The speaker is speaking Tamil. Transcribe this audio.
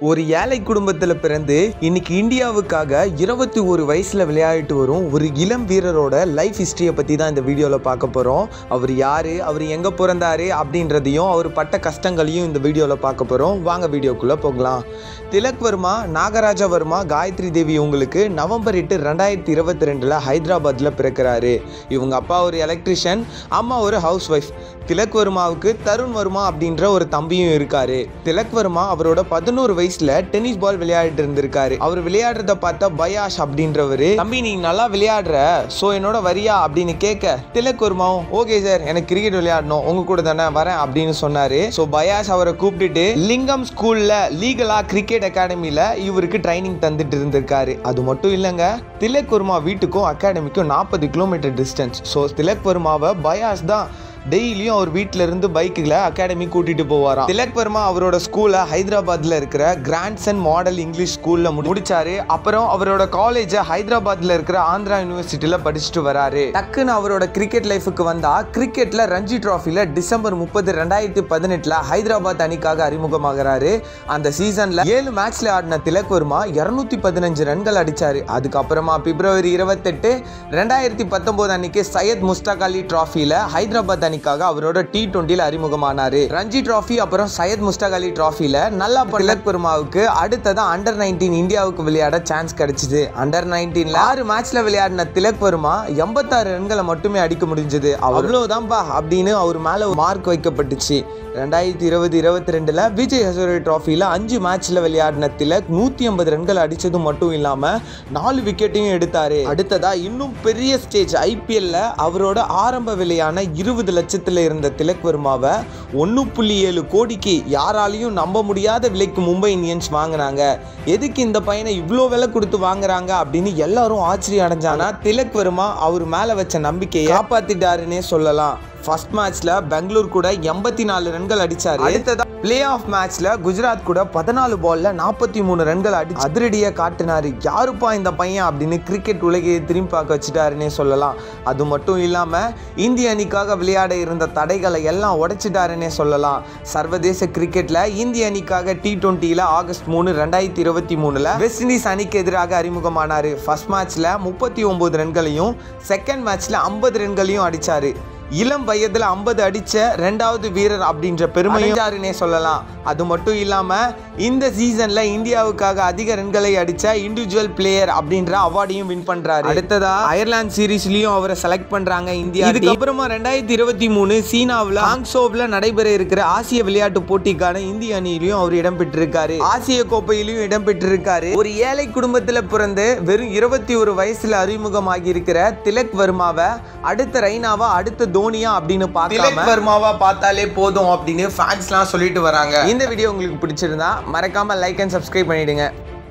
ஒரு ஏழை குடும்பத்தில் பிறந்து இன்னைக்கு இந்தியாவுக்காக இருபத்தி ஒரு வயசில் விளையாடிட்டு வரும் ஒரு இளம் வீரரோட லைஃப் ஹிஸ்ட்ரியை பற்றி தான் இந்த வீடியோவில் பார்க்க போகிறோம் அவர் யார் அவர் எங்கே பிறந்தாரு அப்படின்றதையும் அவர் பட்ட கஷ்டங்களையும் இந்த வீடியோவில் பார்க்க போகிறோம் வாங்க வீடியோக்குள்ளே போகலாம் திலக் வர்மா நாகராஜா வர்மா காயத்ரி தேவி உங்களுக்கு நவம்பர் எட்டு ரெண்டாயிரத்தி இருபத்தி ரெண்டில் ஹைதராபாத்தில் பிறக்கிறாரு இவங்க அப்பா ஒரு எலக்ட்ரிஷியன் அம்மா ஒரு ஹவுஸ் ஒய்ஃப் திலக் வர்மாவுக்கு தருண் வர்மா அப்படின்ற ஒரு தம்பியும் இருக்காரு திலக் வர்மா அவரோட பதினோரு வயசுல டென்னிஸ் பால் விளையாடிட்டு இருந்திருக்காரு அவர் விளையாடுறத பார்த்த பயாஷ் அப்படின்றவரு தம்பி நீ நல்லா விளையாடுற சோ என்னோட வரியா அப்படின்னு கேட்க திலக் வர்மாவும் ஓகே சார் எனக்கு கிரிக்கெட் விளையாடணும் உங்க கூட தானே வரேன் அப்படின்னு சொன்னாரு சோ பயாஷ் அவரை கூப்பிட்டுட்டு லிங்கம் ஸ்கூல்ல லீகலா கிரிக்கெட் அகாடமில இவருக்கு ட்ரைனிங் தந்துட்டு இருந்திருக்காரு அது மட்டும் இல்லைங்க திலக் வர்மா வீட்டுக்கும் அகாடமிக்கும் நாற்பது கிலோமீட்டர் டிஸ்டன்ஸ் ஸோ திலக் வர்மாவை பயாஸ் தான் டெய்லியும் அவர் வீட்டில இருந்து பைக்குகளை அகாடமி கூட்டிட்டு போவாராம் திலக் வர்மா அவரோட ஸ்கூலை ஹைதராபாத்ல இருக்கிற கிராண்ட்சன் மாடல் இங்கிலீஷ் ஸ்கூல்ல முடிச்சாரு அப்புறம் அவரோட காலேஜை ஹைதராபாத்ல இருக்கிற ஆந்திரா யூனிவர்சிட்டியில படிச்சுட்டு வராரு டக்குன்னு அவரோட கிரிக்கெட் லைஃபுக்கு வந்தா கிரிக்கெட்ல ரஞ்சி டிராஃபில டிசம்பர் முப்பது ரெண்டாயிரத்தி பதினெட்டுல ஹைதராபாத் அணிக்காக அறிமுகமாகிறாரு அந்த சீசன்ல ஏழு மேட்ச்ல ஆடின திலக் வர்மா இருநூத்தி பதினஞ்சு ரன்கள் அடிச்சாரு அதுக்கப்புறமா பிப்ரவரி இருபத்தெட்டு ரெண்டாயிரத்தி பத்தொன்பது அன்னைக்கு சையத் முஸ்தாக் அலி டிராஃபில ஹைதராபாத் அணிக்காக அவரோட டி டுவெண்ட்டில அறிமுகமானாரு ரஞ்சி டிராஃபி அப்புறம் சையத் முஸ்டாக் அலி டிராஃபில நல்லா திலக் வர்மாவுக்கு அடுத்ததான் அண்டர் நைன்டீன் இந்தியாவுக்கு விளையாட சான்ஸ் கிடைச்சிது அண்டர் நைன்டீன்ல ஆறு மேட்ச்ல விளையாடின திலக் வர்மா எண்பத்தாறு ரன்களை மட்டுமே அடிக்க முடிஞ்சது அவ்வளவுதான்பா அப்படின்னு அவர் மேல மார்க் வைக்கப்பட்டுச்சு ரெண்டாயிரத்தி இருபது இருபத்தி ரெண்டுல விஜய் ஹசோரே டிராஃபில அஞ்சு மேட்ச்ல விளையாடின திலக் நூத்தி ஐம்பது ரன்கள் அடிச்சது மட்டும் இல்லாம நாலு விக்கெட்டையும் எடுத்தாரு அடுத்ததா இன்னும் பெரிய ஸ்டேஜ் ஐபிஎல்ல அவரோட ஆரம்ப விலையான இருபது லட்சத்துல இருந்த திலக் வர்மாவை ஒன்று புள்ளி ஏழு கோடிக்கு யாராலையும் நம்ப முடியாத விலைக்கு மும்பை இந்தியன்ஸ் வாங்கினாங்க எதுக்கு இந்த பையனை இவ்வளோ விலை கொடுத்து வாங்குறாங்க அப்படின்னு எல்லாரும் ஆச்சரியம் அடைஞ்சானா திலக் வர்மா அவர் மேலே வச்ச நம்பிக்கையை காப்பாத்திட்டாருன்னே சொல்லலாம் ஃபர்ஸ்ட் மேட்ச்ல பெங்களூர் கூட எண்பத்தி நாலு ரன்கள் அடிச்சாரு அடுத்ததா பிளே ஆஃப் மேட்ச்ல குஜராத் கூட பதினாலு பால்ல நாற்பத்தி மூணு ரன்கள் அடி அதிரடியா காட்டினாரு யாருப்பா இந்த பையன் அப்படின்னு கிரிக்கெட் உலகையை திரும்பி பார்க்க வச்சுட்டாருன்னே சொல்லலாம் அது மட்டும் இல்லாம இந்திய அணிக்காக விளையாட இருந்த தடைகளை எல்லாம் உடைச்சிட்டாருன்னே சொல்லலாம் சர்வதேச கிரிக்கெட்ல இந்திய அணிக்காக டி டுவெண்ட்டில ஆகஸ்ட் மூணு ரெண்டாயிரத்தி இருபத்தி மூணுல வெஸ்ட் இண்டீஸ் அணிக்கு எதிராக அறிமுகமானாரு ஃபர்ஸ்ட் மேட்ச்ல முப்பத்தி ஒன்பது ரன்களையும் செகண்ட் மேட்ச்ல ஐம்பது ரன்களையும் அடிச்சாரு இளம் வயதுல ஐம்பது அடிச்ச ரெண்டாவது வீரர் அப்படின்ற பெருமையாருன்னே சொல்லலாம் அது மட்டும் இல்லாம இந்த சீசன்ல இந்தியாவுக்காக அதிக ரன்களை அடிச்ச இண்டிவிஜுவல் பிளேயர் அப்படின்ற அவார்டையும் வின் பண்றாரு அடுத்ததா அயர்லாந்து சீரீஸ்லயும் அவரை செலக்ட் பண்றாங்க இந்தியா இதுக்கப்புறமா ரெண்டாயிரத்தி இருபத்தி மூணு சீனாவில் ஹாங்சோவ்ல நடைபெற இருக்கிற ஆசிய விளையாட்டு போட்டிக்கான இந்திய அணியிலையும் அவர் இடம்பெற்றிருக்காரு ஆசிய கோப்பையிலையும் இடம்பெற்றிருக்காரு ஒரு ஏழை குடும்பத்துல பிறந்து வெறும் இருபத்தி ஒரு வயசுல அறிமுகமாகி இருக்கிற திலக் வர்மாவை அடுத்த ரெய்னாவா அடுத்த தோனியா அப்படின்னு பார்க்காம வர்மாவா பார்த்தாலே போதும் அப்படின்னு ஃபேன்ஸ்லாம் சொல்லிட்டு வராங்க இந்த வீடியோ உங்களுக்கு பிடிச்சிருந்தா மறக்காம லைக் அண்ட் சப்ஸ்கிரைப் பண்ணிடுங்க